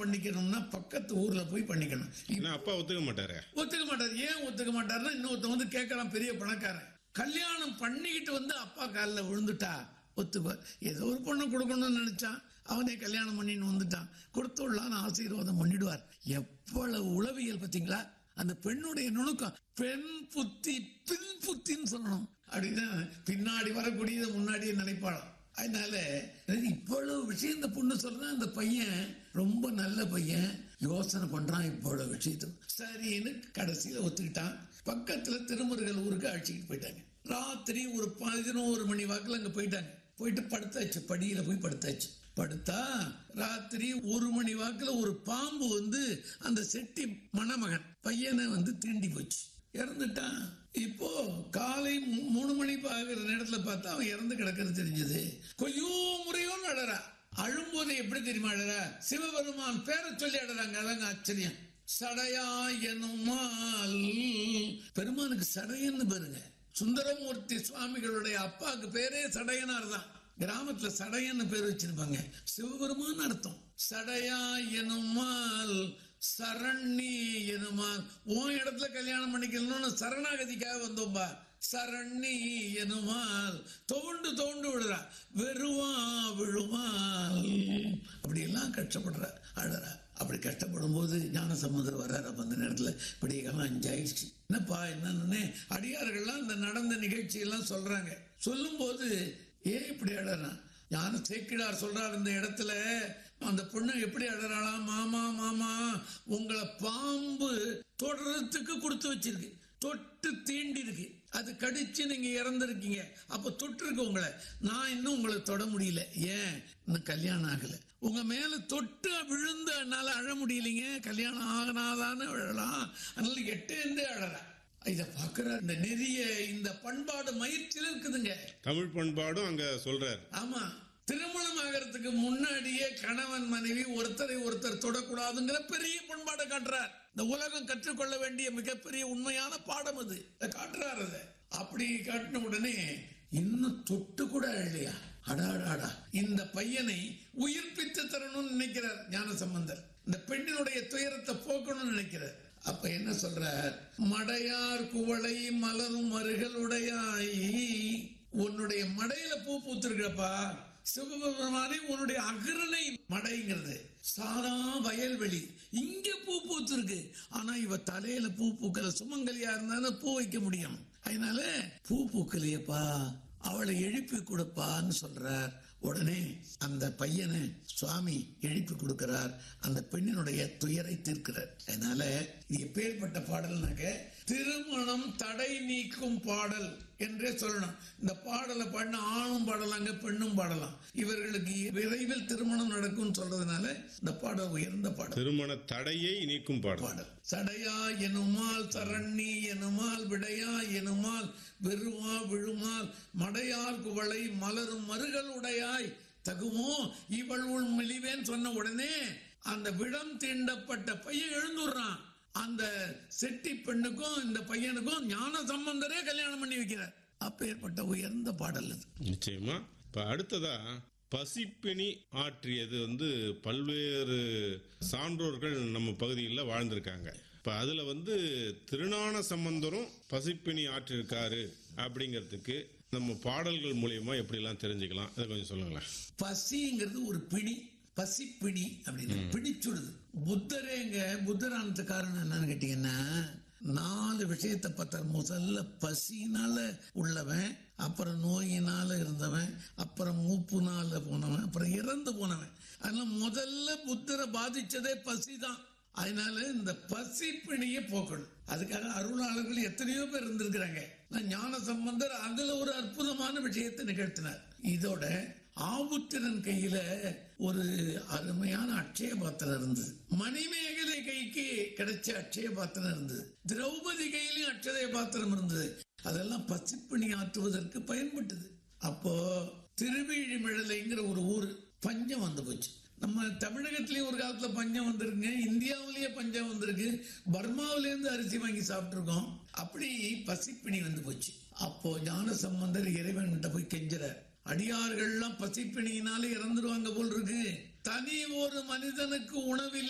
பண்ணிக்கணும்னா பக்கத்து ஊர்ல போய் பண்ணிக்கணும் ஏன்னா அப்பா ஒத்துக்க மாட்டாரு ஒத்துக்க மாட்டார் ஏன் ஒத்துக்க மாட்டாருன்னா இன்னொருத்தன் வந்து கேட்கறான் பெரிய பணக்காரன் கல்யாணம் பண்ணிக்கிட்டு வந்து அப்பா காலில் விழுந்துட்டா ஒத்துப்ப ஏதோ ஒரு பொண்ணு கொடுக்கணும்னு நினைச்சான் அவனே கல்யாணம் பண்ணின்னு வந்துட்டான் கொடுத்துள்ளான்னு ஆசீர்வாதம் பண்ணிடுவார் எவ்வளவு உளவியல் பார்த்தீங்களா அந்த பெண்ணுடைய நுணுக்கம் பெண் புத்தி பின் புத்தின்னு சொல்லணும் அப்படின்னா பின்னாடி வரக்கூடியதை முன்னாடியே நினைப்பாளாம் அதனால இவ்வளவு விஷயம் இந்த பொண்ணு சொல்றான் அந்த பையன் ரொம்ப நல்ல பையன் யோசனை பண்றான் இவ்வளவு விஷயத்துக்கு சரின்னு கடைசியில ஒத்துக்கிட்டான் பக்கத்துல திருமுருகல் ஊருக்கு அழைச்சிக்கிட்டு போயிட்டாங்க ராத்திரி ஒரு பதினோரு மணி வாக்குல அங்க போயிட்டாங்க போயிட்டு படுத்தாச்சு படியில போய் படுத்தாச்சு படுத்தா ராத்திரி ஒரு மணி வாக்குல ஒரு பாம்பு வந்து அந்த செட்டி மணமகன் பையனை வந்து தீண்டி போச்சு இறந்துட்டான் இப்போ காலை மூ- மூணு மணி ஆகிற நேரத்துல பார்த்தா அவன் இறந்து கிடக்கிறது தெரிஞ்சது கொய்யோ முறையோ அழறா அழும்போது எப்படி தெரியுமா அழறா சிவபெருமான் பேரை சொல்லி அழறாங்க அதாங்க ஆச்சரியம் சடையா எனுமால் பெருமானுக்கு சடையன்னு பாருங்க சுந்தரமூர்த்தி சுவாமிகளுடைய அப்பாவுக்கு பேரே சடையனார் தான் கிராமத்துல சடையன்னு பேர் வச்சிருப்பாங்க சிவபெருமான் அர்த்தம் சடையா எனுமால் சரண்ணி எனுமால் உன் இடத்துல கல்யாணம் பண்ணிக்கணும்னு சரணாகதிக்காக வந்தோம்பா சரண்ணி எனுமால் தோண்டு தோண்டு விடுறா வெறுவா விழுமால் அப்படி எல்லாம் கஷ்டப்படுற அழறா அப்படி கஷ்டப்படும் போது ஞான சமுதிரம் வர்றாரு அப்ப அந்த நேரத்துல விடிய காலம் அஞ்சாயிடுச்சு என்னப்பா என்னன்னு அடியார்கள்லாம் இந்த நடந்த நிகழ்ச்சி எல்லாம் சொல்றாங்க சொல்லும் போது ஏன் இப்படி அழறான் ஞான சேக்கிடார் சொல்றார் இந்த இடத்துல அந்த பொண்ணு எப்படி அழறாளாம் மாமா மாமா உங்களை பாம்பு தொடர்றதுக்கு கொடுத்து வச்சிருக்கு தொட்டு தீண்டி இருக்கு அது கடிச்சு நீங்க இறந்துருக்கீங்க அப்ப தொட்டு இருக்கு உங்களை நான் இன்னும் உங்களை தொட முடியல ஏன் இன்னும் கல்யாணம் ஆகல உங்க மேல தொட்டு விழுந்து என்னால அழ முடியலைங்க கல்யாணம் ஆகனாதான்னு அழலாம் அதனால எட்டேந்தே அழறேன் இத பாக்குற இந்த நெறிய இந்த பண்பாடு மயிற்சியில் இருக்குதுங்க தமிழ் பண்பாடும் அங்க சொல்றாரு ஆமா திருமணம் ஆகிறதுக்கு முன்னாடியே கணவன் மனைவி ஒருத்தரை ஒருத்தர் தொடக்கூடாதுங்கிற பெரிய பண்பாடை காட்டுறார் இந்த உலகம் கற்றுக்கொள்ள வேண்டிய மிகப்பெரிய உண்மையான பாடம் அது இதை காட்டுறார் அதை அப்படி காட்டின உடனே இன்னும் தொட்டு கூட இல்லையா அடாடாடா இந்த பையனை உயிர்ப்பித்து தரணும்னு நினைக்கிறார் ஞான சம்பந்தர் இந்த பெண்ணினுடைய துயரத்தை போக்கணும்னு நினைக்கிறார் அப்ப என்ன சொல்றார் மடையார் குவளை மலரும் மருகளுடையாய் உன்னுடைய மடையில பூ பூத்திருக்கப்பா சிவபெருமானே உன்னுடைய அகரணை மடைங்கிறது சாதா வயல்வெளி இங்க பூ பூத்திருக்கு ஆனா இவ தலையில பூ பூக்கல சுமங்கலியா இருந்தாலும் பூ வைக்க முடியும் அதனால பூ பூக்கலையப்பா அவளை எழுப்பி கொடுப்பான்னு சொல்றார் உடனே அந்த பையனை சுவாமி எழுப்பி கொடுக்கிறார் அந்த பெண்ணினுடைய துயரை தீர்க்கிறார் அதனால இது எப்பேற்பட்ட பாடல்னாக்க திருமணம் தடை நீக்கும் பாடல் என்றே சொல்லணும் இந்த பாடலை பாடின ஆணும் பாடலாங்க பெண்ணும் பாடலாம் இவர்களுக்கு விரைவில் திருமணம் நடக்கும் சொல்றதுனால இந்த பாடல் உயர்ந்த பாடல் திருமண தடையை நீக்கும் பாடல் பாடல் சடையா எனுமால் சரண்ணி எனுமால் விடையா எனுமால் வெறுவா விழுமால் மடையார் குவளை மலரும் மருகள் உடையாய் தகுமோ இவள் உள் மெலிவேன்னு சொன்ன உடனே அந்த விடம் தீண்டப்பட்ட பையன் எழுந்துடுறான் அந்த செட்டி பெண்ணுக்கும் இந்த பையனுக்கும் ஞான சம்பந்தரே கல்யாணம் பண்ணி வைக்கிறார் அப்பேற்பட்ட உயர்ந்த பாடல் இது நிச்சயமா இப்ப அடுத்ததா பசிப்பிணி ஆற்றியது வந்து பல்வேறு சான்றோர்கள் நம்ம பகுதியில் வாழ்ந்திருக்காங்க இப்ப அதுல வந்து திருஞான சம்பந்தரும் பசிப்பிணி ஆற்றிருக்காரு அப்படிங்கிறதுக்கு நம்ம பாடல்கள் மூலியமா எப்படிலாம் தெரிஞ்சுக்கலாம் அதை கொஞ்சம் சொல்லுங்களேன் பசிங்கிறது ஒரு பிணி பசி பிணி அப்படின்னு பிடிச்சுடுது புத்தரேங்க புத்தரானது காரணம் என்னன்னு கேட்டீங்கன்னா நாலு விஷயத்தை பார்த்தார் முதல்ல பசினால உள்ளவன் அப்புறம் நோயினால இருந்தவன் அப்புறம் மூப்புனால போனவன் அப்புறம் இறந்து போனவன் அதனால முதல்ல புத்தரை பாதிச்சதே பசிதான் அதனால இந்த பசி பிணியை போக்கணும் அதுக்காக அருளாளர்கள் எத்தனையோ பேர் இருந்திருக்கிறாங்க நான் ஞான சம்பந்தர் அதுல ஒரு அற்புதமான விஷயத்தை நிகழ்த்தினார் இதோட ஆபுத்திரன் கையில ஒரு அருமையான அட்சய பாத்திரம் இருந்தது மணிமேகலை கைக்கு கிடைச்ச அட்சய பாத்திரம் இருந்தது திரௌபதி கையிலும் அட்சய பாத்திரம் இருந்தது அதெல்லாம் பசிப்பிணி ஆற்றுவதற்கு பயன்பட்டது அப்போ திருவிழிமிழலைங்கிற ஒரு ஊர் பஞ்சம் வந்து போச்சு நம்ம தமிழகத்திலயும் ஒரு காலத்துல பஞ்சம் வந்திருக்குங்க இந்தியாவிலேயே பஞ்சம் வந்திருக்கு பர்மாவில இருந்து அரிசி வாங்கி சாப்பிட்டுருக்கோம் அப்படி பசிப்பிணி வந்து போச்சு அப்போ ஞான சம்பந்தர் இறைவன்கிட்ட போய் கெஞ்சுறார் அடியார்கள்லாம் பசிப்பிணியினால இறந்துருவாங்க போல் இருக்கு தனி ஒரு மனிதனுக்கு உணவில்